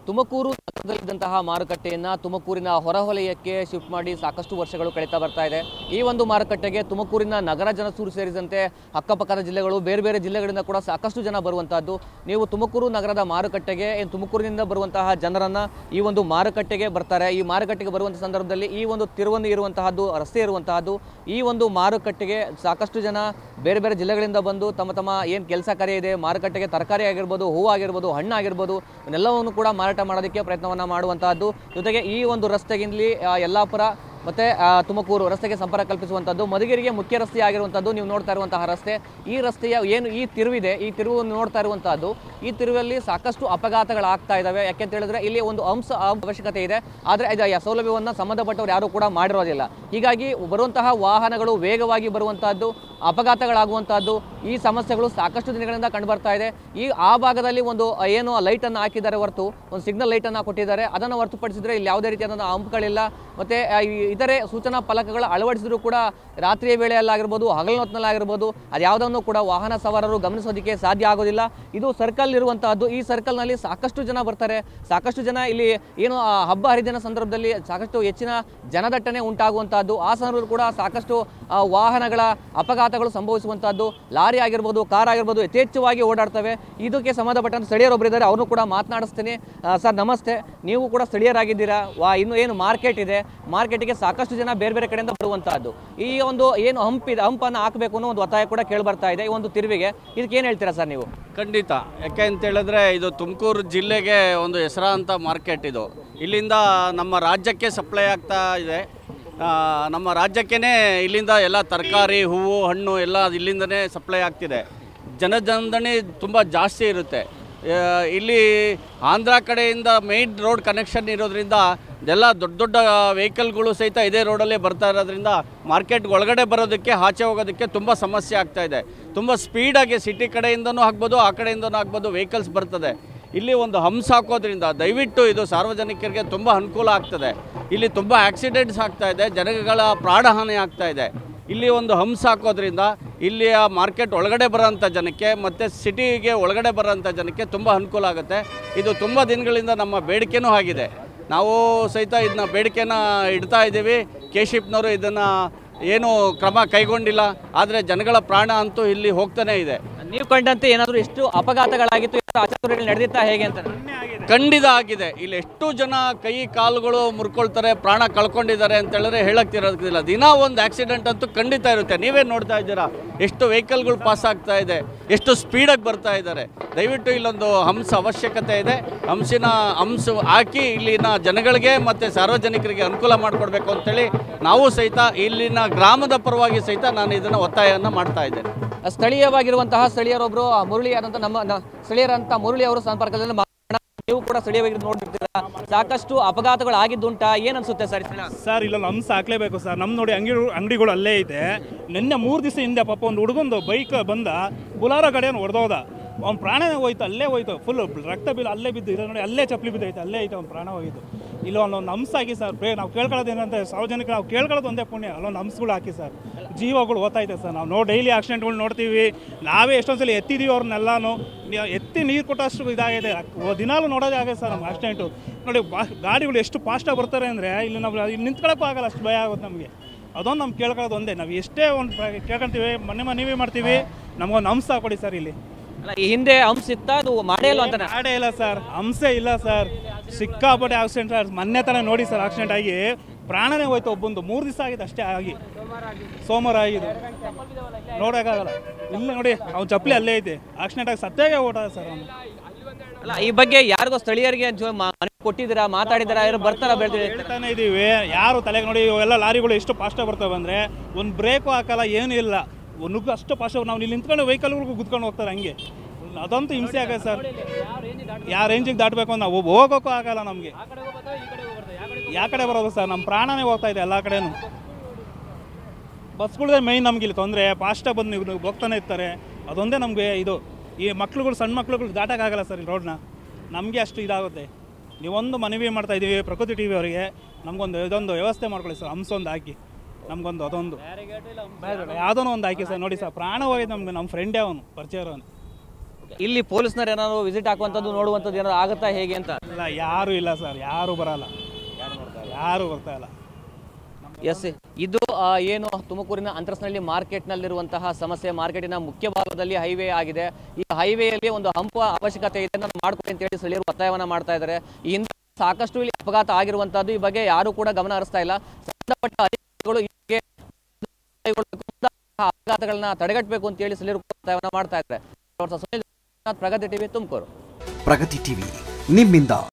ತುಮಕೂರು ನಗರದಲ್ಲಿದ್ದಂತಹ ಮಾರುಕಟ್ಟೆಯನ್ನ ತುಮಕೂರಿನ ಹೊರವಲಯಕ್ಕೆ ಶಿಫ್ಟ್ ಮಾಡಿ ಸಾಕಷ್ಟು ವರ್ಷಗಳು ಕಳೀತಾ ಬರ್ತಾ ಇದೆ ಈ ಒಂದು ಮಾರುಕಟ್ಟೆಗೆ ತುಮಕೂರಿನ ನಗರ ಜನಸೂರು ಸೇರಿದಂತೆ ಅಕ್ಕಪಕ್ಕದ ಜಿಲ್ಲೆಗಳು ಬೇರೆ ಬೇರೆ ಜಿಲ್ಲೆಗಳಿಂದ ಕೂಡ ಸಾಕಷ್ಟು ಜನ ಬರುವಂತಹದ್ದು ನೀವು ತುಮಕೂರು ನಗರದ ಮಾರುಕಟ್ಟೆಗೆ ಏನು ತುಮಕೂರಿನಿಂದ ಬರುವಂತಹ ಜನರನ್ನ ಈ ಒಂದು ಮಾರುಕಟ್ಟೆಗೆ ಬರ್ತಾರೆ ಈ ಮಾರುಕಟ್ಟೆಗೆ ಬರುವಂಥ ಸಂದರ್ಭದಲ್ಲಿ ಈ ಒಂದು ತಿರುವನ್ನು ಇರುವಂತಹದ್ದು ರಸ್ತೆ ಇರುವಂತಹದ್ದು ಈ ಒಂದು ಮಾರುಕಟ್ಟೆಗೆ ಸಾಕಷ್ಟು ಜನ ಬೇರೆ ಬೇರೆ ಜಿಲ್ಲೆಗಳಿಂದ ಬಂದು ತಮ್ಮ ತಮ್ಮ ಏನು ಕೆಲಸ ಕಾರ್ಯ ಇದೆ ಮಾರುಕಟ್ಟೆಗೆ ತರಕಾರಿ ಆಗಿರ್ಬೋದು ಹೂವು ಆಗಿರ್ಬೋದು ಹಣ್ಣು ಆಗಿರ್ಬೋದು ಇವನ್ನೆಲ್ಲವನ್ನು ಕೂಡ ಮಾರಾಟ ಮಾಡೋದಕ್ಕೆ ಪ್ರಯತ್ನವನ್ನು ಮಾಡುವಂತಹದ್ದು ಜೊತೆಗೆ ಈ ಒಂದು ರಸ್ತೆಗಿಂದಲಿ ಆ, ಯಲ್ಲಾಪುರ ಮತ್ತೆ ಆ, ತುಮಕೂರು ರಸ್ತೆಗೆ ಸಂಪರ್ಕ ಕಲ್ಪಿಸುವಂಥದ್ದು ಮಧುಗಿರಿಗೆ ಮುಖ್ಯ ರಸ್ತೆ ಆಗಿರುವಂಥದ್ದು ನೀವು ನೋಡ್ತಾ ಇರುವಂತಹ ರಸ್ತೆ ಈ ರಸ್ತೆಯ ಏನು ಈ ತಿರುವಿದೆ ಈ ತಿರುವನ್ನು ನೋಡ್ತಾ ಇರುವಂತಹದ್ದು ಈ ತಿರುವಲ್ಲಿ ಸಾಕಷ್ಟು ಅಪಘಾತಗಳಾಗ್ತಾ ಇದ್ದಾವೆ ಯಾಕೆಂತ ಹೇಳಿದ್ರೆ ಇಲ್ಲಿ ಒಂದು ಅಂಶ ಅವಶ್ಯಕತೆ ಇದೆ ಆದರೆ ಇದು ಆ ಸೌಲಭ್ಯವನ್ನು ಸಂಬಂಧಪಟ್ಟವರು ಯಾರು ಕೂಡ ಮಾಡಿರೋದಿಲ್ಲ ಹೀಗಾಗಿ ಬರುವಂತಹ ವಾಹನಗಳು ವೇಗವಾಗಿ ಬರುವಂತಹದ್ದು ಅಪಘಾತಗಳಾಗುವಂತಹದ್ದು ಈ ಸಮಸ್ಯೆಗಳು ಸಾಕಷ್ಟು ದಿನಗಳಿಂದ ಕಂಡು ಬರ್ತಾ ಇದೆ ಈ ಆ ಭಾಗದಲ್ಲಿ ಒಂದು ಆ, ಏನು ಲೈಟ್ ಅನ್ನು ಹಾಕಿದ್ದಾರೆ ಹೊರತು ಒಂದು ಸಿಗ್ನಲ್ ಲೈಟ್ ಅನ್ನು ಕೊಟ್ಟಿದ್ದಾರೆ ಅದನ್ನು ಹೊರತುಪಡಿಸಿದ್ರೆ ಇಲ್ಲಿ ಯಾವುದೇ ರೀತಿಯಾದಂತಹ ಹಂಪ್ಗಳಿಲ್ಲ ಮತ್ತೆ ಆ, ಈ ಇತರೆ ಸೂಚನಾ ಫಲಕಗಳು ಅಳವಡಿಸಿದ್ರು ಕೂಡ ರಾತ್ರಿಯ ವೇಳೆಯಲ್ಲಾಗಿರ್ಬೋದು ಹಗಲಿನೊತ್ತಿನಲ್ಲಾಗಿರ್ಬೋದು ಅದು ಯಾವುದನ್ನು ಕೂಡ ವಾಹನ ಸವಾರರು ಗಮನಿಸೋದಕ್ಕೆ ಸಾಧ್ಯ ಆಗೋದಿಲ್ಲ ಇದು ಸರ್ಕಲ್ ಇರುವಂತಹದ್ದು ಈ ಸರ್ಕಲ್ನಲ್ಲಿ ಸಾಕಷ್ಟು ಜನ ಬರ್ತಾರೆ ಸಾಕಷ್ಟು ಜನ ಇಲ್ಲಿ ಏನು ಆ ಹಬ್ಬ ಹರಿದಿನ ಸಂದರ್ಭದಲ್ಲಿ ಸಾಕಷ್ಟು ಹೆಚ್ಚಿನ ಜನದಟ್ಟಣೆ ಉಂಟಾಗುವಂತಹದ್ದು ಆ ಸಂದರ್ಭದಲ್ಲಿ ಕೂಡ ಸಾಕಷ್ಟು ಆ, ವಾಹನಗಳ ಅಪಘಾತಗಳು ಸಂಭವಿಸುವಂತಹದ್ದು ಲಾರಿ ಆಗಿರ್ಬೋದು ಕಾರ್ ಆಗಿರ್ಬೋದು ಯಥೇಚ್ಛವಾಗಿ ಓಡಾಡ್ತವೆ ಇದಕ್ಕೆ ಸಂಬಂಧಪಟ್ಟಂತ ಸ್ಥಳೀಯರೊಬ್ಬರು ಇದ್ದಾರೆ ಅವ್ರನ್ನೂ ಕೂಡ ಮಾತನಾಡಿಸ್ತೀನಿ ಆ, ಸರ್ ನಮಸ್ತೆ ನೀವು ಕೂಡ ಸ್ಥಳೀಯರಾಗಿದ್ದೀರಾ ವಾ ಇನ್ನು ಏನು ಮಾರ್ಕೆಟ್ ಇದೆ ಮಾರ್ಕೆಟಿಗೆ ಸಾಕಷ್ಟು ಜನ ಬೇರೆ ಬೇರೆ ಕಡೆಯಿಂದ ಬರುವಂತಹದ್ದು ಈ ಒಂದು ಏನು ಹಂಪ್ ಇದೆ ಹಂಪನ್ನು ಹಾಕಬೇಕು ಅನ್ನೋ ಒಂದು ಒತ್ತಾಯ ಕೂಡ ಕೇಳಿ ಬರ್ತಾ ಇದೆ ಈ ಒಂದು ತಿರುವಿಗೆ ಇದಕ್ಕೆ ಏನು ಹೇಳ್ತೀರಾ ಸರ್ ನೀವು ಖಂಡಿತ ಯಾಕೆ ಅಂತ ಹೇಳಿದ್ರೆ ಇದು ತುಮಕೂರು ಜಿಲ್ಲೆಗೆ ಒಂದು ಹೆಸರಾಂತ ಮಾರ್ಕೆಟ್ ಇದು ಇಲ್ಲಿಂದ ನಮ್ಮ ರಾಜ್ಯಕ್ಕೆ ಸಪ್ಲೈ ಆಗ್ತಾ ಇದೆ ಆ, ನಮ್ಮ ರಾಜ್ಯಕ್ಕೇ ಇಲ್ಲಿಂದ ಎಲ್ಲ ತರಕಾರಿ ಹೂವು ಹಣ್ಣು ಎಲ್ಲ ಇಲ್ಲಿಂದನೇ ಸಪ್ಲೈ ಆಗ್ತಿದೆ ಜನಜಂದಣಿ ತುಂಬ ಜಾಸ್ತಿ ಇರುತ್ತೆ ಆ, ಇಲ್ಲಿ ಆಂಧ್ರ ಕಡೆಯಿಂದ ಮೇನ್ ರೋಡ್ ಕನೆಕ್ಷನ್ ಇರೋದ್ರಿಂದ ಎಲ್ಲ ದೊಡ್ಡ ದೊಡ್ಡ ವೆಹಿಕಲ್ಗಳು ಸಹಿತ ಇದೇ ರೋಡಲ್ಲೇ ಬರ್ತಾ ಇರೋದ್ರಿಂದ ಮಾರ್ಕೆಟ್ ಒಳಗಡೆ ಬರೋದಕ್ಕೆ ಆಚೆ ಹೋಗೋದಕ್ಕೆ ತುಂಬ ಸಮಸ್ಯೆ ಆಗ್ತಾ ಇದೆ ತುಂಬ ಸ್ಪೀಡಾಗಿ ಸಿಟಿ ಕಡೆಯಿಂದನೂ ಆಗ್ಬೋದು ಆ ಕಡೆಯಿಂದನೂ ಆಗ್ಬೋದು ವೆಹಿಕಲ್ಸ್ ಬರ್ತದೆ ಇಲ್ಲಿ ಒಂದು ಹಂಸ ಹಾಕೋದ್ರಿಂದ ದಯವಿಟ್ಟು ಇದು ಸಾರ್ವಜನಿಕರಿಗೆ ತುಂಬ ಅನುಕೂಲ ಆಗ್ತದೆ ಇಲ್ಲಿ ತುಂಬ ಆಕ್ಸಿಡೆಂಟ್ಸ್ ಆಗ್ತಾ ಇದೆ ಜನಗಳ ಪ್ರಾಣಹಾನಿ ಆಗ್ತಾ ಇದೆ ಇಲ್ಲಿ ಒಂದು ಹಂಸ ಹಾಕೋದ್ರಿಂದ ಇಲ್ಲಿಯ ಮಾರ್ಕೆಟ್ ಒಳಗಡೆ ಬರೋಂಥ ಜನಕ್ಕೆ ಮತ್ತು ಸಿಟಿಗೆ ಒಳಗಡೆ ಬರೋಂಥ ಜನಕ್ಕೆ ತುಂಬ ಅನುಕೂಲ ಆಗುತ್ತೆ ಇದು ತುಂಬ ದಿನಗಳಿಂದ ನಮ್ಮ ಬೇಡಿಕೆನೂ ಆಗಿದೆ ನಾವು ಸಹಿತ ಇದನ್ನ ಬೇಡಿಕೆನ ಇಡ್ತಾ ಇದ್ದೀವಿ ಕೇಶಿಪ್ನವರು ಇದನ್ನು ಏನು ಕ್ರಮ ಕೈಗೊಂಡಿಲ್ಲ ಆದರೆ ಜನಗಳ ಪ್ರಾಣ ಅಂತೂ ಇಲ್ಲಿ ಹೋಗ್ತಾನೇ ಇದೆ ನೀವು ಕಂಡಂತೆ ಏನಾದರೂ ಎಷ್ಟು ಅಪಘಾತಗಳಾಗಿತ್ತು ಏನಾದ್ರು ಅಚಾತುರ್ಯಗಳು ನಡೆದಿತ್ತಾ ಹೇಗೆ ಅಂತ ಖಂಡಿತ ಆಗಿದೆ ಇಲ್ಲಿ ಎಷ್ಟು ಜನ ಕೈ ಕಾಲುಗಳು ಮುರ್ಕೊಳ್ತಾರೆ ಪ್ರಾಣ ಕಳ್ಕೊಂಡಿದ್ದಾರೆ ಅಂತ ಹೇಳಿದ್ರೆ ಹೇಳಕ್ತಿರೋದಿಲ್ಲ ದಿನ ಒಂದು ಆಕ್ಸಿಡೆಂಟ್ ಅಂತೂ ಖಂಡಿತ ಇರುತ್ತೆ ನೀವೇ ನೋಡ್ತಾ ಇದ್ದೀರಾ ಎಷ್ಟು ವೆಹಿಕಲ್ಗಳು ಪಾಸ್ ಆಗ್ತಾ ಇದೆ ಎಷ್ಟು ಸ್ಪೀಡಾಗಿ ಬರ್ತಾ ಇದ್ದಾರೆ ದಯವಿಟ್ಟು ಇಲ್ಲೊಂದು ಹಂಸ ಅವಶ್ಯಕತೆ ಇದೆ ಹಂಸಿನ ಹಂಸ ಹಾಕಿ ಇಲ್ಲಿನ ಜನಗಳಿಗೆ ಮತ್ತು ಸಾರ್ವಜನಿಕರಿಗೆ ಅನುಕೂಲ ಮಾಡಿಕೊಡ್ಬೇಕು ಅಂತೇಳಿ ನಾವು ಸಹಿತ ಇಲ್ಲಿನ ಗ್ರಾಮದ ಪರವಾಗಿ ಸಹಿತ ನಾನು ಇದನ್ನು ಒತ್ತಾಯವನ್ನು ಮಾಡ್ತಾ ಇದ್ದೇನೆ ಸ್ಥಳೀಯವಾಗಿರುವಂತಹ ಸ್ಥಳೀಯರೊಬ್ಬರು ಮುರಳಿ ಆದಂತ ನಮ್ಮ ನ- ಸ್ಥಳೀಯರಂತ ಮುರಳಿ ಅವರು ಸಂಪರ್ಕದಲ್ಲಿ ಮಾತನಾಡ ನೀವು ಕೂಡ ಸ್ಥಳೀಯವಾಗಿ ನೋಡ್ತಿರ್ತೀರಾ ಸಾಕಷ್ಟು ಅಪಘಾತಗಳು ಆಗಿದ್ದುಂಟಾ ಏನ್ ಅನ್ಸುತ್ತೆ ಸರ್ ಈ ಸಲ? ಸರ್ ಇಲ್ಲ ಹಂಸ ಹಾಕ್ಲೇಬೇಕು ಸರ್ ನಮ್ಮ ನೋಡಿ ಅಂಗಡಿ ಅಂಗಡಿಗಳು ಅಲ್ಲೇ ಇದೆ ನಿನ್ನೆ ಮೂರು ದಿವಸ ಹಿಂದೆ ಪಾಪ ಒಂದು ಹುಡುಗಂದು ಬೈಕ್ ಬಂದ ಬುಲಾರೋ ಗಾಡಿಯನ್ನು ಹೊಡೆದೋದ ಅವ್ನ ಪ್ರಾಣನೇ ಹೋಯ್ತು ಅಲ್ಲೇ ಹೋಯ್ತು ಫುಲ್ ರಕ್ತ ಬಿಲ್ ಅಲ್ಲೇ ಬಿದ್ದು ಇರೋ ನೋಡಿ ಅಲ್ಲೇ ಚಪ್ಪಲಿ ಬಿದ್ದೈತೆ ಅಲ್ಲೇ ಐತೆ ಅವ್ನ ಪ್ರಾಣ ಹೋಗಿದ್ದು ಇಲ್ಲ ಒಂದೊಂದು ಹಂಸ ಹಾಕಿ ಸರ್ ಬೇ ನಾವು ಕೇಳ್ಕೊಳ್ಳೋದು ಏನಂತ ಸಾರ್ವಜನಿಕ ನಾವು ಕೇಳ್ಕೊಳ್ಳೋದು ಒಂದೇ ಪುಣ್ಯ ಅಲ್ಲೊಂದು ಹಂಸಗಳು ಹಾಕಿ ಸರ್ ಜೀವಗಳು ಓದ್ತೈತೆ ಸರ್ ನಾವು ನೋ ಡೈಲಿ ಆಕ್ಸಿಡೆಂಟ್ಗಳು ನೋಡ್ತೀವಿ ನಾವೇ ಎಷ್ಟೊಂದು ಸಲ ಎತ್ತಿದೀವಿ ಅವ್ರನ್ನೆಲ್ಲಾನು ನೀವು ಎತ್ತಿ ನೀರು ಕೊಟ್ಟಷ್ಟು ಇದಾಗಿದೆ ದಿನಾಲು ನೋಡೋದೇ ಆಗಿದೆ ಸರ್ ನಮ್ಗೆ ಆಕ್ಸಿಡೆಂಟು ನೋಡಿ ಬಾ ಗಾಡಿಗಳು ಎಷ್ಟು ಫಾಸ್ಟಾಗಿ ಬರ್ತಾರೆ ಅಂದರೆ ಇಲ್ಲಿ ನಾವು ಇಲ್ಲಿ ನಿಂತ್ಕೊಳ್ಳೋಕ್ಕೂ ಆಗಲ್ಲ ಅಷ್ಟು ಭಯ ಆಗುತ್ತೆ ನಮಗೆ ಅದೊಂದು ನಮ್ಗೆ ಕೇಳ್ಕೊಳ್ಳೋದು ಒಂದೇ ನಾವು ಎಷ್ಟೇ ಒಂದು ಕೇಳ್ಕೊಂತೀವಿ ಮನೆ ಮನೆವೇ ಮಾಡ್ತೀವಿ ನಮಗೊಂದು ಹಂಸ ಕೊಡಿ ಸರ್ ಇಲ್ಲಿ ಅಲ್ಲ ಈ ಹಿಂದೆ ಅಂಶ ಇತ್ತ ಅದು ಮಾಡೇ ಇಲ್ಲ ಅಂತ ಗಾಡಿ ಇಲ್ಲ ಸರ್ ಹಂಸೆ ಇಲ್ಲ ಸರ್ ಸಿಕ್ಕಾಪಟ್ಟೆ ಆಕ್ಸಿಡೆಂಟ್ ಸರ್ ಮೊನ್ನೆ ತಾನೇ ನೋಡಿ ಸರ್ ಆಕ್ಸಿಡೆಂಟ್ ಆಗಿ ಪ್ರಾಣನೇ ಹೋಯ್ತು ಒಬ್ಬಂದು ಮೂರು ದಿವಸ ಆಗಿದೆ ಅಷ್ಟೇ ಆಗಿ ಸೋಮವಾರ ಆಗಿದೆ ನೋಡೋಕ್ಕಾಗಲ್ಲ ಇಲ್ಲ ನೋಡಿ ಅವ್ನು ಚಪ್ಪಲಿ ಅಲ್ಲೇ ಐತೆ ಆಕ್ಸಿಡೆಂಟ್ ಆಗಿ ಸತ್ತಾಗೆ ಓಟ ಸರ್ ಅವನು ಅಲ್ಲ ಈ ಬಗ್ಗೆ ಯಾರಿಗೋ ಸ್ಥಳೀಯರಿಗೆ ಜೊ- ಮಾ- ಮನೆ ಕೊಟ್ಟಿದ್ದೀರಾ ಮಾತಾಡಿದ್ದೀರಾ ಯಾರು ಬರ್ತಾರ ಬೆಳೆದಿರಿ ಹೇಳ್ತಾನೆ ಇದೀವಿ ಯಾರು ತಲೆಗೆ ನೋಡಿ ಇವೆಲ್ಲ ಲಾರಿಗಳು ಎಷ್ಟು ಫಾಸ್ಟಾಗಿ ಬರ್ತವೆ ಅಂದರೆ ಒಂದು ಬ್ರೇಕು ಹಾಕಲ್ಲ ಏನೂ ಇಲ್ಲ ನುಗ್ಗು ಅಷ್ಟು ಫಾಸ್ಟ್ ನಾವು ಇಲ್ಲಿ ನಿಂತ್ಕೊಂಡು ವೆಹಿಕಲ್ಗಳು ಗುದ್ಕೊಂಡು ಹೋಗ್ತಾರೆ ಹಂಗೆ ಅದಂತೂ ಹಿಂಸೆ ಆಗತ್ತೆ ಸರ್ ಯಾವ ರೇಂಜಿಗೆ ದಾಟಬೇಕು ಅಂತ ನಾವು ಹೋಗೋಕ್ಕೂ ಆಗಲ್ಲ ನಮಗೆ ಯಾವ ಕಡೆ ಬರೋದು ಸರ್ ನಮ್ಮ ಪ್ರಾಣನೇ ಹೋಗ್ತಾ ಇದೆ ಎಲ್ಲ ಕಡೆನೂ ಬಸ್ಗಳದೇ ಮೈನ್ ನಮ್ಗೆ ಇಲ್ಲಿ ತೊಂದರೆ ಫಾಸ್ಟಾಗಿ ಬಂದು ನೀವು ಹೋಗ್ತಾನೆ ಇರ್ತಾರೆ ಅದೊಂದೇ ನಮಗೆ ಇದು ಈ ಮಕ್ಳುಗಳು ಸಣ್ಣ ಮಕ್ಳುಗಳು ದಾಟಕ್ಕಾಗಲ್ಲ ಸರ್ ಈ ರೋಡ್ನ ನಮಗೆ ಅಷ್ಟು ಇದಾಗುತ್ತೆ ನೀವೊಂದು ಮನವಿ ಮಾಡ್ತಾ ಇದ್ದೀವಿ ಪ್ರಕೃತಿ ಟಿ ವಿ ಅವರಿಗೆ ನಮಗೊಂದು ಇದೊಂದು ವ್ಯವಸ್ಥೆ ಮಾಡ್ಕೊಳ್ಳಿ ಸರ್ ಹಂಸ ಒಂದು ಹಾಕಿ ನಮಗೊಂದು ಅದೊಂದು ಯಾವುದೋ ಒಂದು ಹಾಕಿ ಸರ್ ನೋಡಿ ಸರ್ ಪ್ರಾಣ ಹೋಗಿದೆ ನಮ್ಗೆ ನಮ್ಮ ಫ್ರೆಂಡೇ ಅವನು ಪರಿಚಯ ಇರೋನು ಇಲ್ಲಿ ಪೊಲೀಸ್ನರು ಏನಾದ್ರು ವಿಸಿಟ್ ಹಾಕುವಂಥದ್ದು ನೋಡುವಂಥದ್ದು ಏನಾದ್ರು ಆಗುತ್ತಾ ಹೇಗೆ ಅಂತ ಇಲ್ಲ ಯಾರು ಇಲ್ಲ ಸರ್ ಯಾರು ಬರಲ್ಲ ಯಾರು ಬರ್ತಾ ಇಲ್ಲ ಎಸ್ ಇದು ಆ, ಏನು ತುಮಕೂರಿನ ಅಂತರಸ್ನಹಳ್ಳಿ ಮಾರ್ಕೆಟ್ನಲ್ಲಿರುವಂತಹ ಸಮಸ್ಯೆ ಮಾರ್ಕೆಟಿನ ಮುಖ್ಯ ಭಾಗದಲ್ಲಿ ಹೈವೇ ಆಗಿದೆ ಈ ಹೈವೇಯಲ್ಲಿ ಒಂದು ಹಂಪ ಅವಶ್ಯಕತೆ ಇದೆ ನಾನು ಮಾಡ್ಕೊಡಿ ಅಂತ ಹೇಳಿ ಸ್ಥಳೀಯರು ಒತ್ತಾಯವನ್ನ ಮಾಡ್ತಾ ಇದ್ದಾರೆ ಈ ಹಿಂದೆ ಸಾಕಷ್ಟು ಇಲ್ಲಿ ಅಪಘಾತ ಆಗಿರುವಂತಹದ್ದು ಈ ಬಗ್ಗೆ ಯಾರು ಕೂಡ ಗಮನ ಹರಿಸ್ತಾ ಇಲ್ಲ ಸಂಬಂಧಪಟ್ಟ ಅಧಿಕಾರಿಗಳು ಈ ಬಗ್ಗೆ ಅಪಘಾತಗಳನ್ನ ತಡೆಗಟ್ಟಬೇಕು ಅಂತ ಹೇಳಿ ಸ್ಥಳೀಯರು ಕೂಡ ಒತ್ತಾಯವನ್ನ ಮಾಡ್ತಾ ಇದ್ದಾರೆ ಸುನಿಲ್ ಪ್ರಗತಿ ಟಿವಿ ತುಮಕೂರು ಪ್ರಗತಿ ಟಿವಿ ನಿಮ್ಮಿಂದ